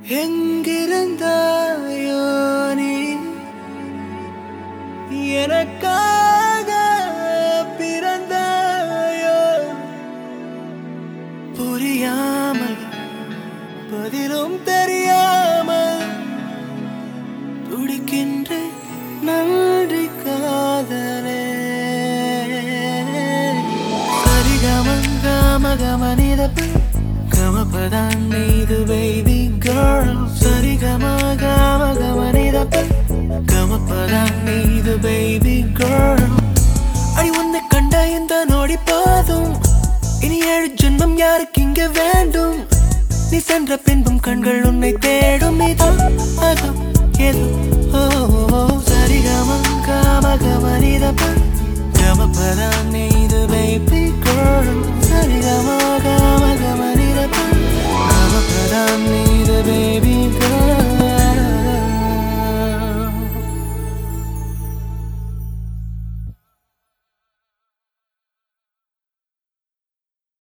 எங்கிருந்தாயோ நீ எனக்காக பிறந்தாயோ புரியாமல் பதிலும் தெரியாமல் துடிக்கின்ற நன்றி காதலே சரிகமம் கம கமனிதப்பு கமபதான் நீது பேபி கேர்ள் சரிகம கம கமனிதப்பு கமபதான் நீது பேபி கேர்ள் அடி உன்னை கண்ட இந்த நொடி போதும் இனி ஏழு ஜென்மம் யாருக்கு இங்க வேண்டும் நீ சென்ற பின்பும் கண்கள் உன்னை தேடும் இதோ அதோ ஏதோ ஓ ஓ, சரிகமம் கம கமனிதப்பு கமபதான் நீது பேபி கேர்ள் சரிகம கம கமனிதப்பு கமபதான்